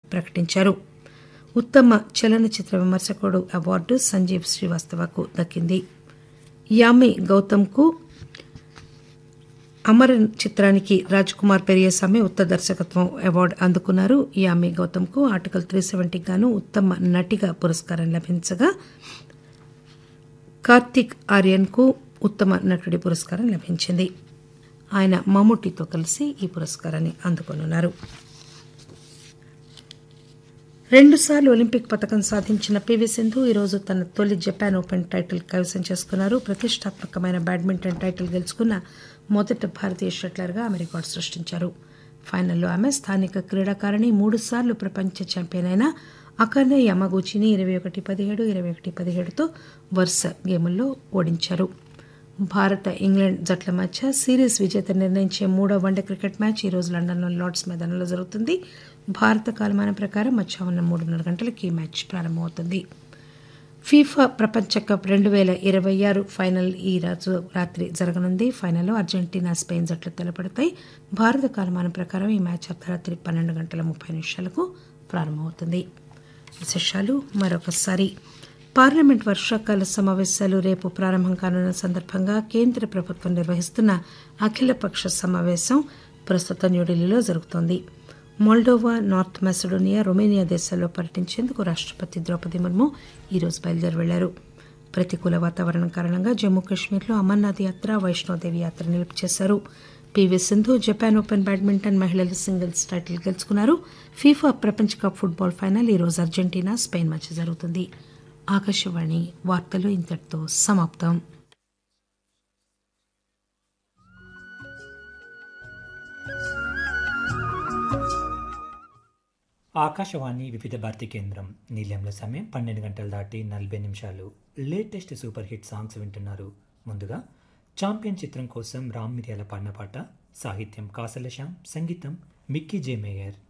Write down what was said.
ప్రకటించారు ఉత్తమ చలనచిత్ర విమర్శకుడు అవార్డు సంజీవ్ శ్రీవాస్తవకు దక్కింది యామి గౌతమ్కు అమరన్ చిత్రానికి రాజ్ కుమార్ పెరియసామి ఉత్తమ దర్శకత్వం అవార్డు అందుకున్నారు యామి గౌతమ్కు ఆర్టికల్ త్రీ సెవెంటీకి గాను ఉత్తమ నటిగా పురస్కారం లభించగా కార్తిక్ ఆర్యన్కు ఉత్తమ నటుడి పురస్కారం లభించింది ఆయన మమ్ముటితో కలిసి ఈ పురస్కారాన్ని అందుకోనున్నారు రెండుసార్లు ఒలింపిక్ పథకం సాధించిన పివి సింధు ఈరోజు తన తొలి జపాన్ ఓపెన్ టైటిల్ కైవసం చేసుకున్నారు ప్రతిష్టాత్మకమైన బ్యాడ్మింటన్ టైటిల్ గెలుచుకున్న మొదటి భారతీయ షట్లర్గా ఆమె రికార్డు సృష్టించారు ఫైనల్లో ఆమె స్థానిక క్రీడాకారిణి మూడుసార్లు ప్రపంచ ఛాంపియన్ అయిన అకర్నే యమగూచిని ఇరవై ఒకటి పదిహేడు ఇరవై ఒకటి పదిహేడుతో వరుస గేముల్లో ఓడించారు భారత ఇంగ్లాండ్ జట్ల మధ్య సిరీస్ విజేత నిర్ణయించే మూడో వన్డే క్రికెట్ మ్యాచ్ ఈ రోజు లండన్లోని లార్డ్స్ మైదానంలో జరుగుతుంది భారత కాలమానం ప్రకారం మధ్యాహ్నం మూడున్నర గంటలకు ఈ మ్యాచ్ ప్రారంభమవుతుంది ఫీఫా ప్రపంచ కప్ రెండు వేల ఇరవై ఆరు ఫైనల్ ఈ రోజు రాత్రి జరగనుంది ఫైనల్లో అర్జెంటీనా స్పెయిన్ జట్లు తలపడతాయి భారత కాలమానం ప్రకారం ఈ మ్యాచ్ అర్ధరాత్రి పన్నెండు గంటల ముప్పై నిమిషాలకు ప్రారంభమవుతుంది విశేషాలు మరొకసారి పార్లమెంట్ వర్షాకాల సమావేశాలు రేపు ప్రారంభం కానున్న సందర్భంగా కేంద్ర ప్రభుత్వం నిర్వహిస్తున్న అఖిలపక్ష సమావేశం ప్రస్తుతం న్యూఢిల్లీలో జరుగుతోంది మోల్డోవా నార్త్ మెసడోనియా రొమేనియా దేశాల్లో పర్యటించేందుకు రాష్టపతి ద్రౌపది ముర్ము ఈరోజు బయలుదేరి వెళ్లారు ప్రతికూల వాతావరణం కారణంగా జమ్మూ కాశ్మీర్లో అమర్నాథ్ యాత్ర వైష్ణోదేవి యాత్ర నిలుపు చేశారు P V Sindhu Japan open badminton మహిళల సింగిల్స్ టైటిల్ గెలుచుకున్నారు ఫీఫా ప్రపంచ కప్ ఫుట్బాల్ ఫైనల్ ఈరోజు అర్జెంటీనా స్పెయిన్ మధ్య జరుగుతుంది ఆకాశవాణి వార్తలు ఇంతటితో సమాప్తం ఆకాశవాణి వివిధ భారతి కేంద్రం నీలయంలో సమయం పన్నెండు గంటలు దాటి నలభై నిమిషాలు లేటెస్ట్ సూపర్ హిట్ సాంగ్స్ వింటున్నారు ముందుగా ఛాంపియన్ చిత్రం కోసం రామ్ మిరియాల పాడిన పాట సాహిత్యం కాసలశ్యాం సంగీతం మిక్కీ జే మేయర్